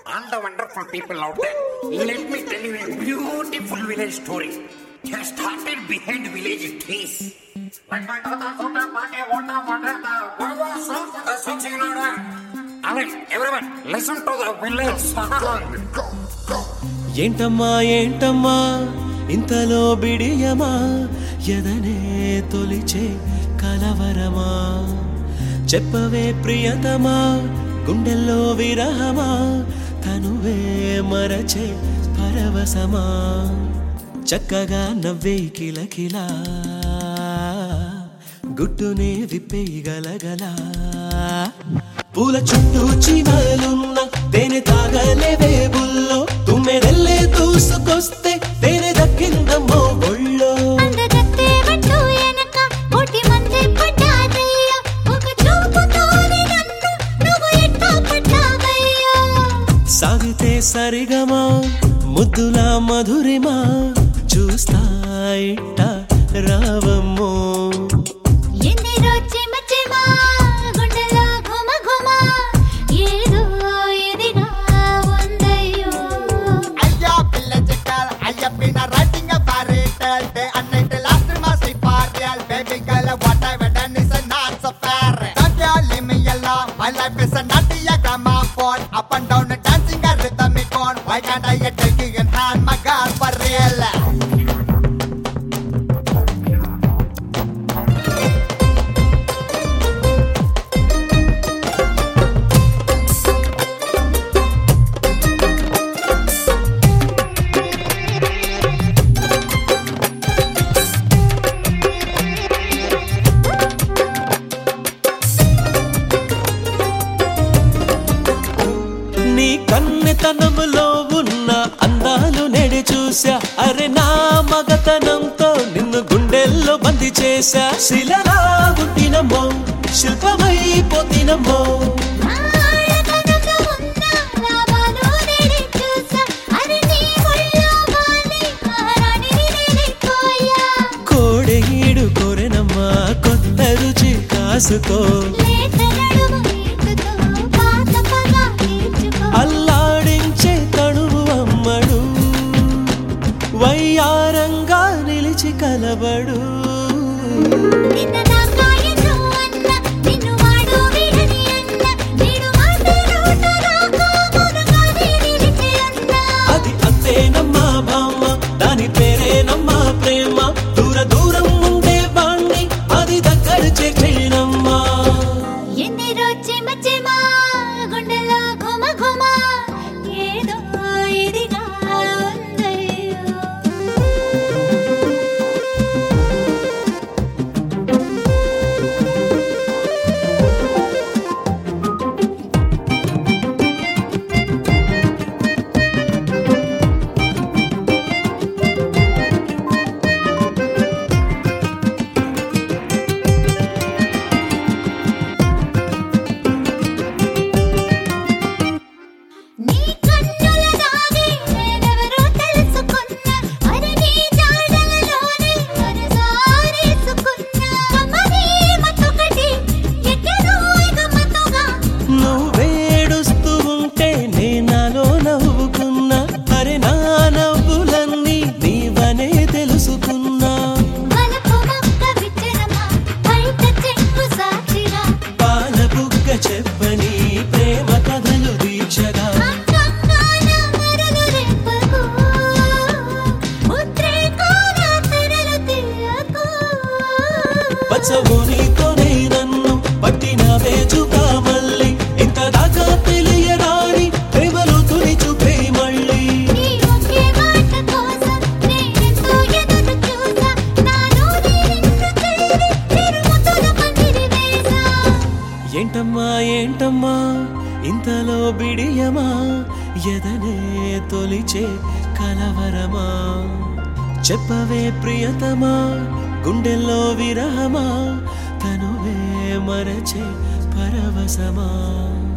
all the wonderful people out there, let me tell you a beautiful village story. It started behind village trees. Alright, everyone, listen to the village song. ఏంటమ్మా ఏంటమ్మా ఇంతలో బిడియమా ఎదనే తొలిచే కలవరమా చెప్పవే ప్రియతమా గుండెల్లో విరహమా తనువే మరచే పరవశమా చక్కగా నవ్వే కిలకిలా గుట్టునే విప్పేయగలగలా పూల చుట్టూ చీమలున్న తేనె తాగలేవే బుల్లో తుమ్మెదల్లే దూసుకొస్తే తేనె దక్కిందమ్మో ఒళ్ళో అందగత్తె వట్టు ఎనక కోటి మంది పడ్డాదయ్యో ఒక చూపుతోనే నన్ను నువ్వు ఎట్టా పడ్డావయ్యో సాగితే సరిగమా ముద్దుల మధురిమా చూస్తా ఇట్ట రావమ్మో ఎందిరో చిమ చిమ గుండెలో ఘుమ ఘుమ ఏదో ఎదిగా ఉందయ్యో అయ్యా village girl, I have been a writing a fairy tale day and night last month I party baby girl what I've done is not so fair don't you leave me alone my life is a naughty a gramophone up and down dancing a rhythmic on why can't I take you in hand my girl for real నీ కన్నెతనములో ఉన్న అందాలు నెడి చూసా అరే నా మగతనంతో నిన్ను గుండెల్లో బంది చేశా శిలలా పుట్టినమ్మో శిల్పమైపోతినమ్మో ఆడతనంలో ఉన్న లాభాలు నేనే చూసా అరే నీ ఒళ్ళో వాలి మహారాణిని నేనైపోయా కోడెగీడు కోరెనమ్మా కొత్త రుచి కాసుకో లేత నడుము ఈటుతో పాత పగ తీర్చుకో అల్లాడించే తణువు అమ్మడు వయ్యారంగా నిలిచి కలబడు నిన్న దాకా ఎన్నో అన్న నిన్ను వాడు వీడని అన్న నేడు మాట నోట రాక మౌనంగానే నిలిచి అన్న అది అంతేనమ్మా బామ్మ దాని పేరేనమ్మా ప్రేమ దూర దూరం ఉండే బాణ్ణి అది దగ్గర చేనమ్మా ఎందిరో చిమ చిమ గుండెలో ఘుమ ఘుమ ఏదో ఇదిగా ఉందయ్యో నీ కన్నుల దాగి నేనెవరో తెలుసుకున్నా అరే నీ జాడలలోనే మనసారేసుకున్నా కమ్మని మత్తొకటి ఎక్కడో గమ్మత్తుగా నువ్వేడుస్తూ ఉంటే నేనాలో నవ్వుకున్నా అరే నా నవ్వులన్నీ నీవనే తెలుసుకున్నా వలపు మొక్క విత్తనమా బయట చెక్కు సాక్షిగా పాల బుగ్గ చెప్పని ప్రేమ కథలు దీక్షగా అంకంగాన మరలు రేపకు ఉద్రేకాల తెరలు తీయకు పచ్చవు నీతోనే నన్ను పట్టిన వేచుగా మళ్ళీ ఇంత దాకా తెలియరాని ప్రేమలు తుని చూపే మళ్ళీ నీ ఒకే మాట కోసం నేనెంతో ఎదురు చూసా నాలో నిన్ను చేరి తిరుముతుల పందిరి వేసా ఏంటమ్మా ఏంటమ్మా ఇంతలో బిడియమా ఎదనే తొలిచే కలవరమా చెప్పవే ప్రియతమా గుండెల్లో విరహమా తనువే మరచే పరవశమా